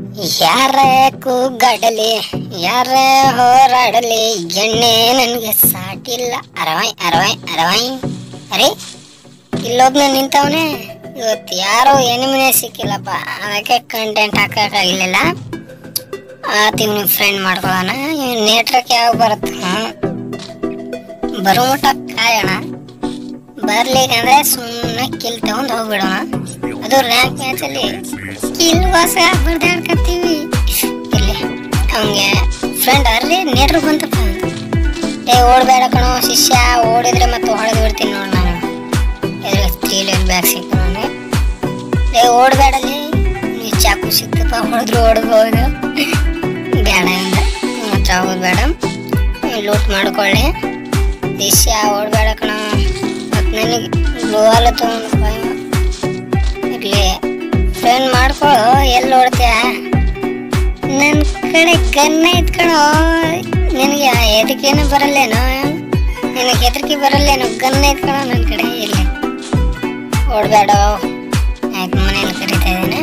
ಯಾರ ಕೂಗಾಡಲಿ ಯಾರ ಹೋರಾಡಲಿ ಎಣ್ಣೆ ನನಗೆ ಸಾಟಿಲ್ಲ ಅರವಾಯ್ ಅರವಾಯ್ ಅರವಾಯ್ ಅರೆ ಇಲ್ಲೊಬ್ನ ನಿಂತವನೆ ಇವತ್ತು ಯಾರೋ ಎನಿಮಿನೇ ಸಿಕ್ಕಿಲ್ಲಪ್ಪ ಅದಕ್ಕೆ ಕಂಟೆಂಟ್ ಹಾಕೋಕ್ಕಾಗಿಲ್ಲ ಆತ ಇವ್ನಿಗೆ ಫ್ರೆಂಡ್ ಮಾಡ್ಕೊಳ್ಳೋಣ ಇವ್ನ ನೇಟ್ರಕ್ಕೆ ಯಾವಾಗ ಬರುತ್ತೆ ಬರೋ ಮಟ್ಟ ಕಾಯೋಣ ಬರ್ಲಿಕ್ಕಂದ್ರೆ ಸುಮ್ಮನೆ ಕಿಲ್ ತಗೊಂಡ್ ಹೋಗ್ಬಿಡೋಣ ಅದು ರ್ಯಾಂಕ್ ಮ್ಯಾಚ್ ಅಲ್ಲಿ ಕಿಲ್ ವಾಸ ಬಡ್ದಾಡ್ಕತ್ತೀವಿ ಇಲ್ಲಿ ಅವನಿಗೆ ಫ್ರೆಂಡ್ ಅಲ್ಲಿ ನೇಟ್ರು ಬಂತಪ್ಪ ಏ ಓಡಬೇಡ ಕಣೋ ಶಿಷ್ಯ ಓಡಿದ್ರೆ ಮತ್ತೆ ಹೊಡೆದು ಬಿಡ್ತೀನಿ ನೋಡ್ ನಾನು ಎದುರು ತ್ರೀ ಲೈನ್ ಬ್ಯಾಗ್ ಸಿಕ್ತು ನನಗೆ ಏ ಓಡಬೇಡಲಿ ನೀ ಚಾಕು ಸಿಕ್ತಪ್ಪ ಹೊಡೆದ್ರು ಓಡ್ಬೋದು ಬೇಡ ಅಂದ ಹತ್ರ ಹೋಗೋದು ಬೇಡ ಲೂಟ್ ಮಾಡ್ಕೊಳ್ಳಿ ಶಿಷ್ಯ ಓಡಬೇಡ ಕಣ ಮತ್ತು ನನಗೆ ಗ್ಲೋವಾಲ ತೊಗೊಂಡು ಇರಲಿ ಫ್ರೆಂಡ್ ಮಾಡ್ಕೊಳ್ಳೋ ಎಲ್ಲಿ ಓಡ್ತೀಯ ನನ್ನ ಕಡೆ ಗನ್ನ ಇಟ್ಕೊಳೋ ನಿನಗೆ ಎದಕ್ಕೇನು ಬರಲ್ಲೇನೋ ನಿನಗೆ ಹೆದರಿಕೆ ಬರಲ್ಲೇನೋ ಗನ್ನ ಇಟ್ಕೊಳೋ ನನ್ನ ಕಡೆ ಇರಲಿ ಓಡಬೇಡ ಆಯ್ತು ಮನೇಲಿ ಕರಿತಾ ಇದ್ದೇನೆ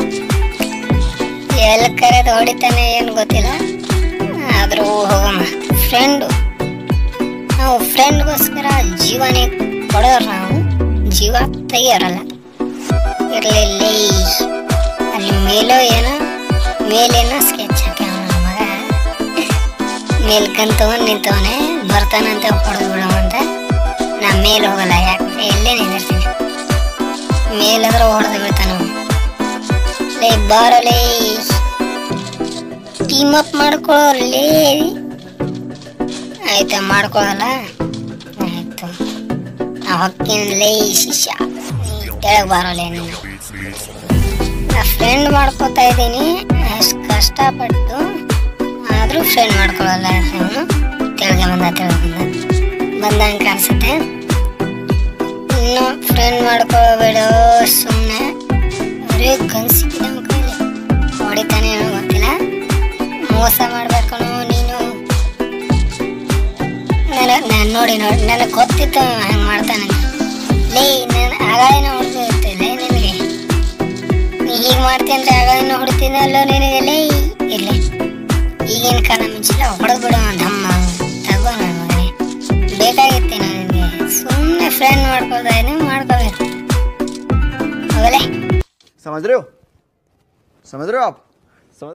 ಎಲ್ಲಿ ಕರೆದು ಹೊಡಿತಾನೆ ಏನು ಗೊತ್ತಿಲ್ಲ ಆದರೂ ಹೋಗಮ್ಮ ಫ್ರೆಂಡು ನಾವು ಫ್ರೆಂಡ್ಗೋಸ್ಕರ ಜೀವನೇ ಕೊಡೋರು ನಾವು ಜೀವ ತೆಗಿಯೋರಲ್ಲ ಇರಲಿ ಅಲ್ಲಿ ಮೇಲೋ ಏನೋ ಮೇಲೇನೋ ಸ್ಕೆಚ್ ಹಾಕ್ಯಾವ ನನ್ನ ಮಗ ಮೇಲ್ಕಂತ ನಿಂತವನೆ ಬರ್ತಾನಂತ ಹೊಡೆದು ಬಿಡೋವಂತ ನಾ ಮೇಲೆ ಹೋಗಲ್ಲ ಯಾಕಂದ್ರೆ ಎಲ್ಲೇ ನಿಂದಿರ್ತೀನಿ ಮೇಲಾದ್ರೆ ಹೊಡೆದು ಬಿಡ್ತಾನ ಲೇ ಬಾರಲೇ ಟೀಮ್ ಅಪ್ ಮಾಡ್ಕೊಳ್ಳೋರ್ಲೇ ಆಯ್ತಾ ಮಾಡ್ಕೊಳ್ಳಲ್ಲ ಆಯ್ತು ನಾ ಹೊಕ್ಕಿನಲ್ಲೇ ಶಿಷ್ಯ ಕೆಳಗೆ ಬರೋಲ್ಲ ನೀನು ನಾ ಫ್ರೆಂಡ್ ಮಾಡ್ಕೋತಾ ಇದ್ದೀನಿ ಅಷ್ಟು ಕಷ್ಟಪಟ್ಟು ಆದರೂ ಫ್ರೆಂಡ್ ಮಾಡ್ಕೊಳ್ಳಲ್ಲ ಅವನು ತೆಳಗೆ ಬಂದ ತೆಳಗೆ ಬಂದ ಬಂದಂಗೆ ಕಾಣಿಸುತ್ತೆ ಇನ್ನು ಫ್ರೆಂಡ್ ಮಾಡ್ಕೋಬೇಡ ಸುಮ್ಮನೆ ಅವರೇ ಗನ್ ಸಿಕ್ಕಿದ ನಮ್ಮ ಕೈಲಿ ಹೊಡಿತಾನೆ ಏನೋ ಗೊತ್ತಿಲ್ಲ ಮೋಸ ಮಾಡ್ಬೇಕು ನೀನು ನನಗೆ ನಾನು ನೋಡಿ ನೋಡಿ ನನಗೆ ಗೊತ್ತಿತ್ತು ಹಂಗೆ ಮಾಡ್ತಾನೆ ಲೇ ನಾನು ಆಗಾಳಿನ ಹೊಡೆದು ಇರ್ತಿಲ್ಲ ನಿನಗೆ ನೀ ಹೀಗೆ ಮಾಡ್ತೀನಿ ಅಂದ್ರೆ ಆಗಾಳಿನ ಹೊಡಿತೀನಲ್ಲೋ ನಿನಗೆ ಲೇ ಇರಲಿ ಈಗಿನ ಕಾಲ ಮುಂಚೆಲ್ಲ ಹೊಡೆದು ಬಿಡೋ ದಮ್ಮ ತಗೋ ನನ್ನ ಮಗನೇ ಬೇಕಾಗಿತ್ತೆ ನನಗೆ ಸುಮ್ಮನೆ ಫ್ರೆಂಡ್ ಮಾಡ್ಕೊಳ್ತಾ ಇದ್ದೀನಿ ಮಾಡ್ಕೋಬೇಕು ಹೋಗಲೇ समझ रहे हो समझ रहे हो आप